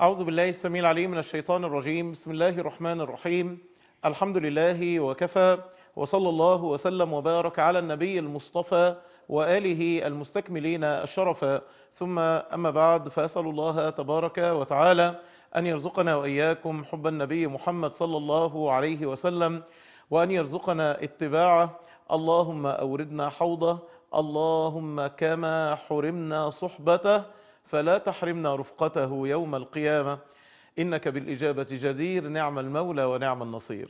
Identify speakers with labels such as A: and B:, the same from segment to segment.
A: أعوذ بالله السميع العليم من الشيطان الرجيم بسم الله الرحمن الرحيم الحمد لله وكفى وصلى الله وسلم وبارك على النبي المصطفى وآله المستكملين الشرف ثم أما بعد فأسأل الله تبارك وتعالى أن يرزقنا وإياكم حب النبي محمد صلى الله عليه وسلم وأن يرزقنا اتباعه اللهم أوردنا حوضه اللهم كما حرمنا صحبته فلا تحرمنا رفقته يوم القيامة إنك بالإجابة جدير نعم المولى ونعم النصير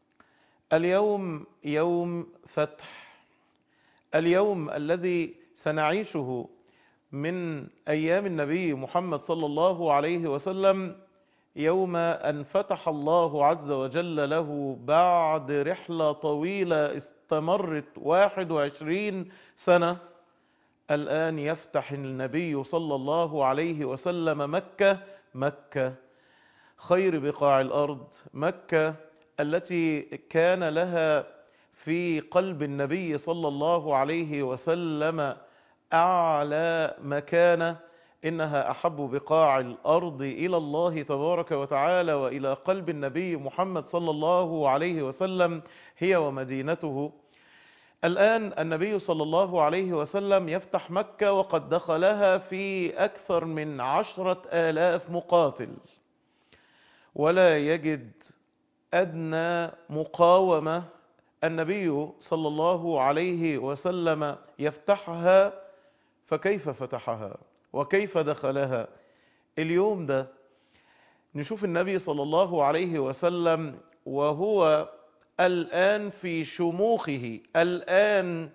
A: اليوم يوم فتح اليوم الذي سنعيشه من أيام النبي محمد صلى الله عليه وسلم يوم أن فتح الله عز وجل له بعد رحلة طويلة استمرت 21 سنة الآن يفتح النبي صلى الله عليه وسلم مكة مكة خير بقاع الأرض مكة التي كان لها في قلب النبي صلى الله عليه وسلم أعلى مكانة إنها أحب بقاع الأرض إلى الله تبارك وتعالى وإلى قلب النبي محمد صلى الله عليه وسلم هي ومدينته الآن النبي صلى الله عليه وسلم يفتح مكة وقد دخلها في أكثر من عشرة آلاف مقاتل ولا يجد أدنى مقاومة النبي صلى الله عليه وسلم يفتحها فكيف فتحها وكيف دخلها اليوم ده نشوف النبي صلى الله عليه وسلم وهو الآن في شموخه الآن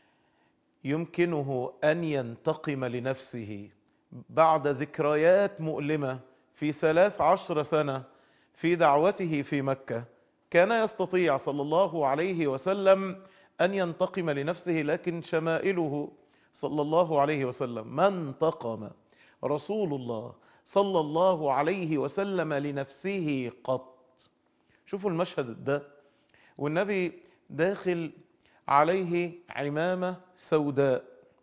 A: يمكنه أن ينتقم لنفسه بعد ذكريات مؤلمة في ثلاث عشر سنة في دعوته في مكة كان يستطيع صلى الله عليه وسلم أن ينتقم لنفسه لكن شمائله صلى الله عليه وسلم ما انتقم رسول الله صلى الله عليه وسلم لنفسه قط شوفوا المشهد ده والنبي داخل عليه عمامة سوداء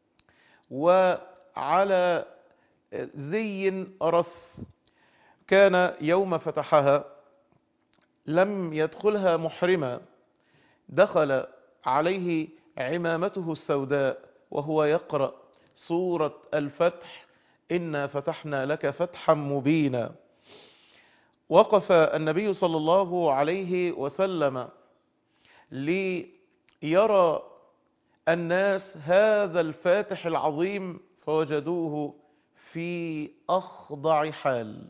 A: وعلى زي رث كان يوم فتحها لم يدخلها محرما دخل عليه عمامته السوداء وهو يقرأ سورة الفتح إنا فتحنا لك فتحا مبينا وقف النبي صلى الله عليه وسلم ليرى الناس هذا الفاتح العظيم فوجدوه في أخضع حال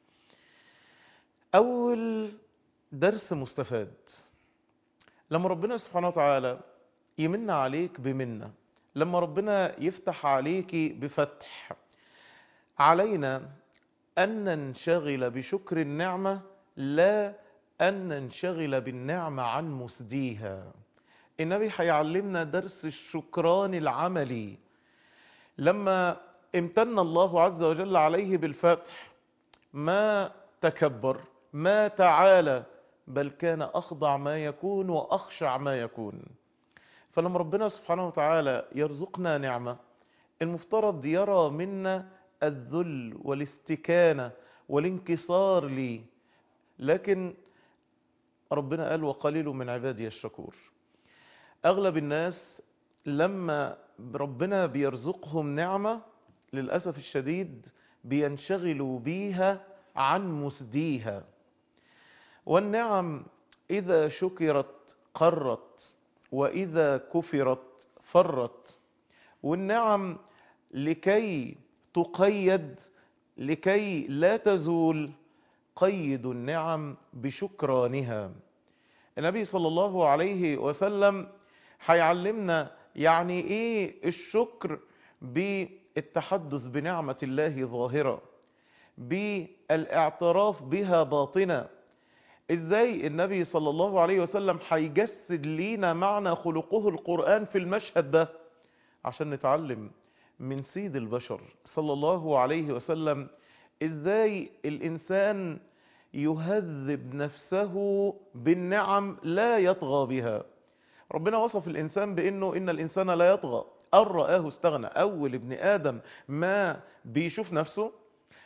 A: أول درس مستفاد لما ربنا سبحانه وتعالى يمن عليك بمنة لما ربنا يفتح عليك بفتح علينا أن ننشغل بشكر النعمة لا أن ننشغل بالنعمة عن مسديها النبي هيعلمنا درس الشكران العملي لما امتن الله عز وجل عليه بالفتح ما تكبر ما تعالى بل كان أخضع ما يكون وأخشع ما يكون فلما ربنا سبحانه وتعالى يرزقنا نعمة المفترض يرى منا الذل والاستكانة والانكسار لي لكن ربنا قال وقليل من عبادي الشكور أغلب الناس لما ربنا بيرزقهم نعمة للأسف الشديد بينشغلوا بيها عن مسديها والنعم إذا شكرت قرت وإذا كفرت فرت والنعم لكي تقيد لكي لا تزول قيد النعم بشكرانها النبي صلى الله عليه وسلم هيعلمنا يعني ايه الشكر بالتحدث بنعمة الله ظاهرة بالاعتراف بها باطنة ازاي النبي صلى الله عليه وسلم هيجسد لينا معنى خلقه القرآن في المشهد ده عشان نتعلم من سيد البشر صلى الله عليه وسلم ازاي الانسان يهذب نفسه بالنعم لا يطغى بها ربنا وصف الانسان بانه ان الانسان لا يطغى ان رآه استغنى اول ابن ادم ما بيشوف نفسه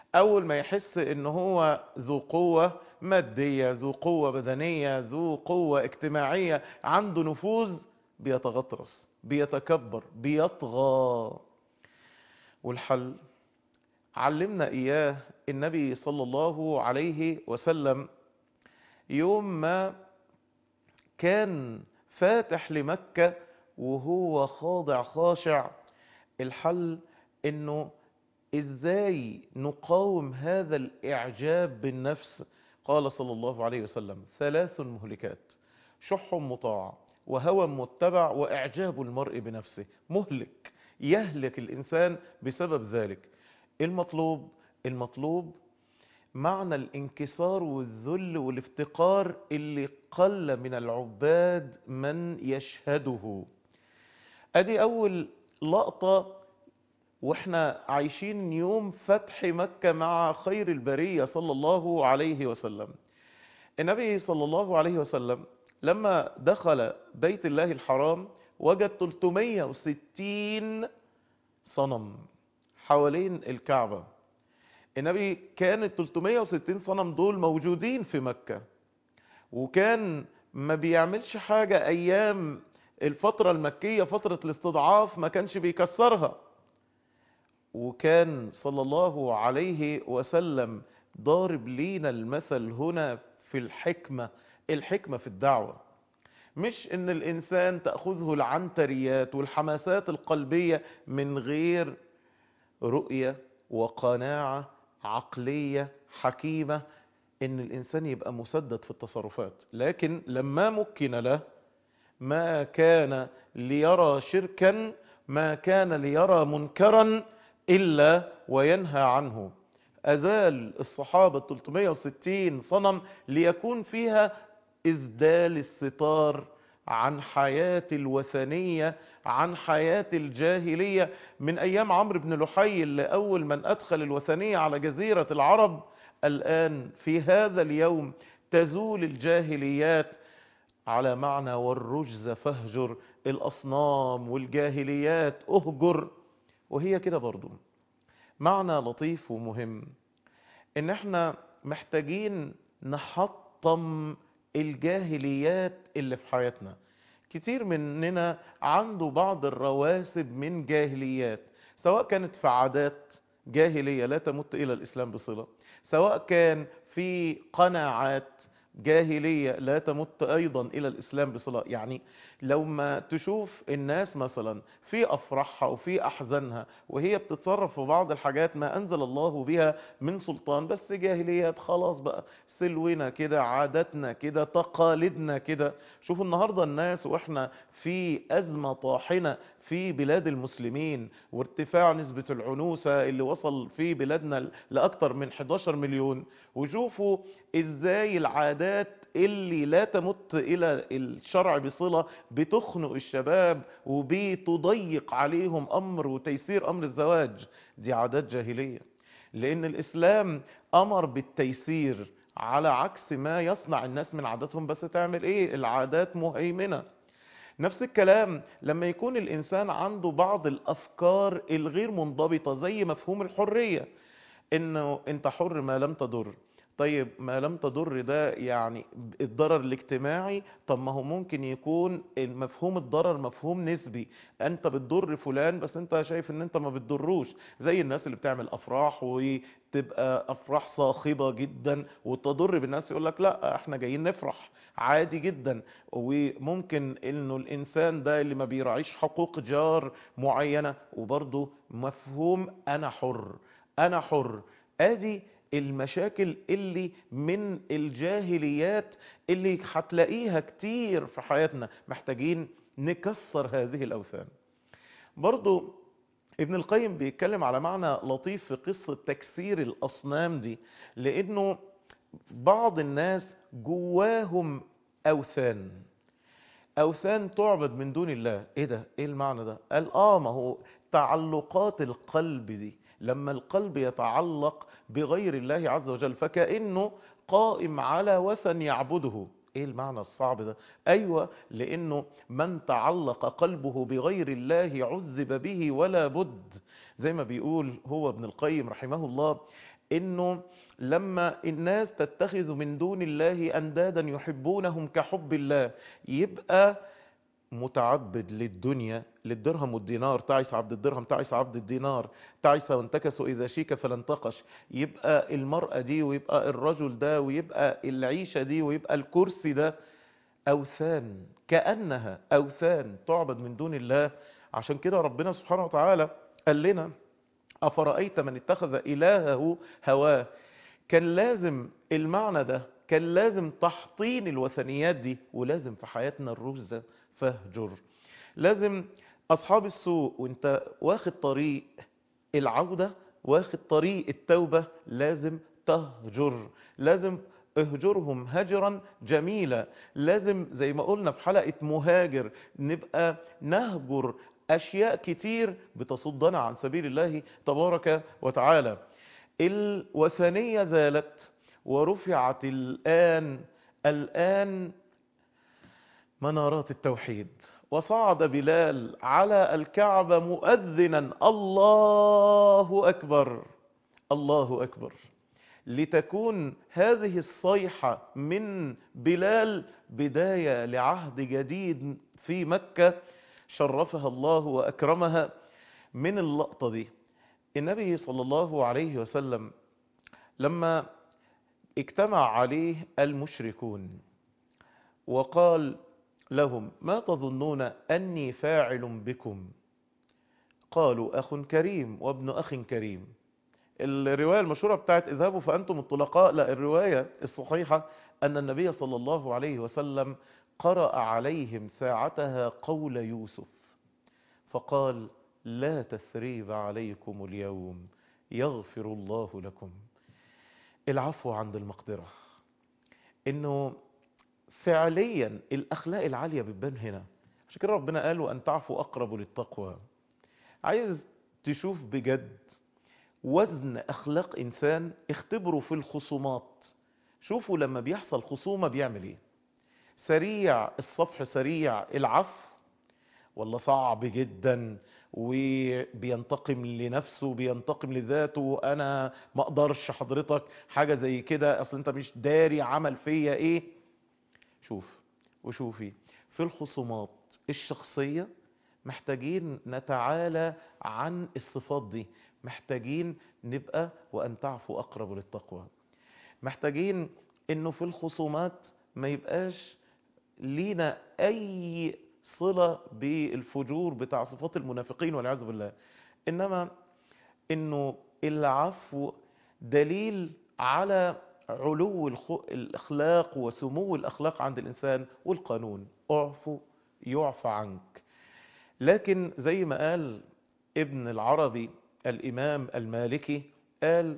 A: اول ما يحس ان هو ذو قوة مادية ذو قوة بدنية ذو قوة اجتماعية عنده نفوذ بيتغطرس بيتكبر بيطغى والحل علمنا اياه النبي صلى الله عليه وسلم يوم ما كان فاتح لمكة وهو خاضع خاشع الحل انه ازاي نقاوم هذا الاعجاب بالنفس قال صلى الله عليه وسلم ثلاث مهلكات شح مطاع وهوى متبع واعجاب المرء بنفسه مهلك يهلك الانسان بسبب ذلك المطلوب المطلوب معنى الانكسار والذل والافتقار اللي قل من العباد من يشهده ادي اول لقطة واحنا عايشين يوم فتح مكة مع خير البرية صلى الله عليه وسلم النبي صلى الله عليه وسلم لما دخل بيت الله الحرام وجد 360 صنم حوالين الكعبة النبي كان ال 360 صنم دول موجودين في مكة وكان ما بيعملش حاجة ايام الفترة المكية فترة الاستضعاف ما كانش بيكسرها وكان صلى الله عليه وسلم ضارب لينا المثل هنا في الحكمة الحكمة في الدعوة مش ان الانسان تأخذه العنتريات والحماسات القلبية من غير رؤية وقناعة عقلية حكيمة ان الانسان يبقى مسدد في التصرفات لكن لما مكن له ما كان ليرى شركا ما كان ليرى منكرا إلا وينهى عنه أزال الصحابة 360 صنم ليكون فيها إزدال الستار عن حياة الوثنية عن حياة الجاهلية من أيام عمرو بن لحي اللي أول من أدخل الوثنية على جزيرة العرب الآن في هذا اليوم تزول الجاهليات على معنى والرجز فهجر الأصنام والجاهليات أهجر وهي كده برضو معنى لطيف ومهم ان احنا محتاجين نحطم الجاهليات اللي في حياتنا كتير مننا عنده بعض الرواسب من جاهليات سواء كانت في عادات جاهلية لا تمت إلى الإسلام بصلة سواء كان في قناعات جاهلية لا تمت أيضا إلى الإسلام بصلة يعني لو ما تشوف الناس مثلا في أفراحها وفي أحزانها وهي بتتصرف في بعض الحاجات ما أنزل الله بها من سلطان بس جاهليات خلاص بقى سلونا كده عاداتنا كده تقاليدنا كده شوفوا النهاردة الناس وإحنا في أزمة طاحنة في بلاد المسلمين وارتفاع نسبة العنوسة اللي وصل في بلادنا لأكثر من 11 مليون وشوفوا ازاي العادات اللي لا تمت الى الشرع بصلة بتخنق الشباب وبتضيق عليهم امر وتيسير امر الزواج دي عادات جاهلية لان الاسلام امر بالتيسير على عكس ما يصنع الناس من عاداتهم بس تعمل ايه العادات مهيمنة نفس الكلام لما يكون الانسان عنده بعض الافكار الغير منضبطة زي مفهوم الحرية انه انت حر ما لم تضر طيب ما لم تضر ده يعني الضرر الاجتماعي طب ما هو ممكن يكون مفهوم الضرر مفهوم نسبي انت بتضر فلان بس انت شايف ان انت ما بتضروش زي الناس اللي بتعمل افراح وتبقى افراح صاخبة جدا وتضر بالناس يقول لك لا احنا جايين نفرح عادي جدا وممكن انه الانسان ده اللي ما بيراعيش حقوق جار معينة وبرضه مفهوم انا حر انا حر ادي المشاكل اللي من الجاهليات اللي هتلاقيها كتير في حياتنا محتاجين نكسر هذه الأوثان برضو ابن القيم بيتكلم على معنى لطيف في قصة تكسير الأصنام دي لأنه بعض الناس جواهم أوثان أوثان تعبد من دون الله إيه ده؟ إيه المعنى ده؟ قال آه ما هو تعلقات القلب دي لما القلب يتعلق بغير الله عز وجل فكأنه قائم على وثن يعبده ايه المعنى الصعب ده ايوه لانه من تعلق قلبه بغير الله عذب به ولا بد زي ما بيقول هو ابن القيم رحمه الله انه لما الناس تتخذ من دون الله اندادا يحبونهم كحب الله يبقى متعبد للدنيا للدرهم والدينار تعس عبد الدرهم تعس عبد الدينار تعس وانتكس إذا شيك فلا انتقش يبقى المرأة دي ويبقى الرجل ده ويبقى العيشة دي ويبقى الكرسي ده أوثان كأنها أوثان تعبد من دون الله عشان كده ربنا سبحانه وتعالى قال لنا أفرأيت من اتخذ إلهه هواه كان لازم المعنى ده كان لازم تحطين الوثنيات دي ولازم في حياتنا الروز ده فاهجر لازم أصحاب السوء وانت واخد طريق العودة واخد طريق التوبة لازم تهجر لازم اهجرهم هجرا جميلا لازم زي ما قلنا في حلقة مهاجر نبقى نهجر أشياء كتير بتصدنا عن سبيل الله تبارك وتعالى الوثنية زالت ورفعت الآن الآن منارات التوحيد وصعد بلال على الكعبة مؤذنا الله أكبر الله أكبر لتكون هذه الصيحة من بلال بداية لعهد جديد في مكة شرفها الله وأكرمها من اللقطة دي النبي صلى الله عليه وسلم لما اجتمع عليه المشركون وقال لهم ما تظنون أني فاعل بكم قالوا أخ كريم وابن أخ كريم الرواية المشهورة بتاعت اذهبوا فأنتم الطلقاء لا الرواية الصحيحة أن النبي صلى الله عليه وسلم قرأ عليهم ساعتها قول يوسف فقال لا تثريب عليكم اليوم يغفر الله لكم العفو عند المقدرة انه فعليا الاخلاق العالية بتبان هنا عشان كده ربنا قال وان تعفوا اقرب للتقوى عايز تشوف بجد وزن اخلاق انسان اختبره في الخصومات شوفوا لما بيحصل خصومة بيعمل ايه سريع الصفح سريع العفو ولا صعب جدا وبينتقم لنفسه بينتقم لذاته انا ما اقدرش حضرتك حاجة زي كده اصل انت مش داري عمل فيا ايه شوف وشوفي في الخصومات الشخصية محتاجين نتعالى عن الصفات دي محتاجين نبقى وأن تعفو أقرب للتقوى محتاجين انه في الخصومات ما يبقاش لينا اي صلة بالفجور بتاع صفات المنافقين والعياذ بالله انما انه العفو دليل على علو الاخلاق وسمو الاخلاق عند الانسان والقانون اعفو يعفى عنك لكن زي ما قال ابن العربي الامام المالكي قال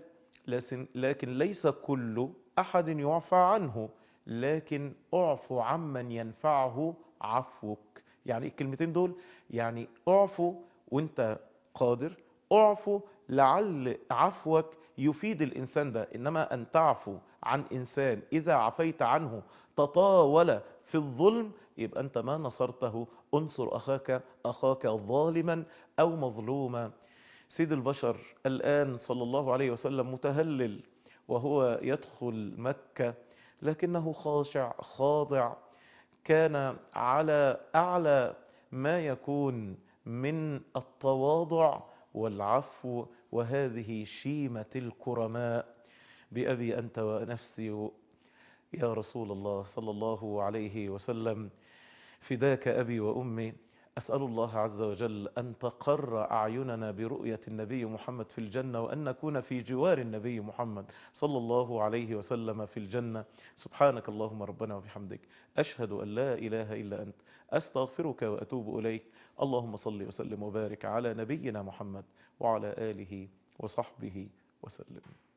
A: لكن ليس كل احد يعفى عنه لكن اعفو عمن ينفعه عفوك يعني الكلمتين دول يعني اعفو وانت قادر اعفو لعل عفوك يفيد الانسان ده انما ان تعفو عن انسان اذا عفيت عنه تطاول في الظلم يبقى انت ما نصرته انصر اخاك اخاك ظالما او مظلوما سيد البشر الان صلى الله عليه وسلم متهلل وهو يدخل مكة لكنه خاشع خاضع كان على أعلى ما يكون من التواضع والعفو وهذه شيمة الكرماء بأبي أنت ونفسي يا رسول الله صلى الله عليه وسلم فداك أبي وأمي أسأل الله عز وجل أن تقر أعيننا برؤية النبي محمد في الجنة وأن نكون في جوار النبي محمد صلى الله عليه وسلم في الجنة سبحانك اللهم ربنا وبحمدك أشهد أن لا إله إلا أنت أستغفرك وأتوب إليك اللهم صل وسلم وبارك على نبينا محمد وعلى آله وصحبه وسلم